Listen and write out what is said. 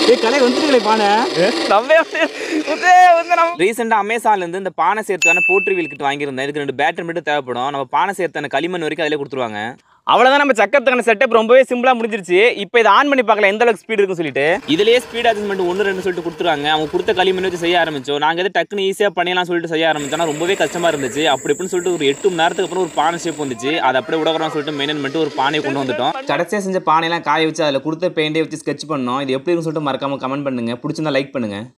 ஏய் கலை வந்துருங்களே பானை ரீசெண்டாக அமேசான்லேருந்து இந்த பானை சேர்த்தான போட்ரி வீல் கிட்ட வாங்கியிருந்தேன் இதுக்கு ரெண்டு பேட்டரி மட்டும் தேவைப்படும் நம்ம பானை சேர்த்தான களிமண் வரைக்கும் அதிலே கொடுத்துருவாங்க அவ்வளோதான் நம்ம சக்கரத்துக்கான செட்டப் ரொம்பவே சிம்பிளாக முடிஞ்சிருச்சு இப்போ இதை ஆன் பண்ணி பார்க்கலாம் எந்த அளவுக்கு ஸ்பீடு இருக்குன்னு சொல்லிட்டு இதுலயே ஸ்பீட் அட்ஜஸ்ட்மெண்ட் ஒன்று ரெண்டு சொல்லிட்டு கொடுத்துருவாங்க அவங்க கொடுத்த களிமண் வச்சு செய்ய ஆரம்பிச்சோம் நாங்கள் எது டக்குன்னு ஈஸியாக பண்ணிடலாம் சொல்லிட்டு செய்ய ஆரம்பிச்சோம்னா ரொம்பவே கஷ்டமா இருந்துச்சு அப்படி இப்படின்னு சொல்லிட்டு ஒரு எட்டு மணி நேரத்துக்கு அப்புறம் ஒரு பானை ஷேப் வந்துச்சு அதை அப்படியே விடக்கிறோம் சொல்லிட்டு மெயின்டைன் பண்ணிட்டு ஒரு பானையை கொண்டு வந்துட்டோம் கடைசியாக செஞ்ச பானையெல்லாம் காய வச்சு அதில் கொடுத்த பெயிண்டே வச்சு ஸ்கெட்ச் பண்ணோம் இது எப்படி இருக்குன்னு சொல்லிட்டு மறக்காம கமெண்ட் பண்ணுங்க பிடிச்சிருந்தா லைக் பண்ணுங்க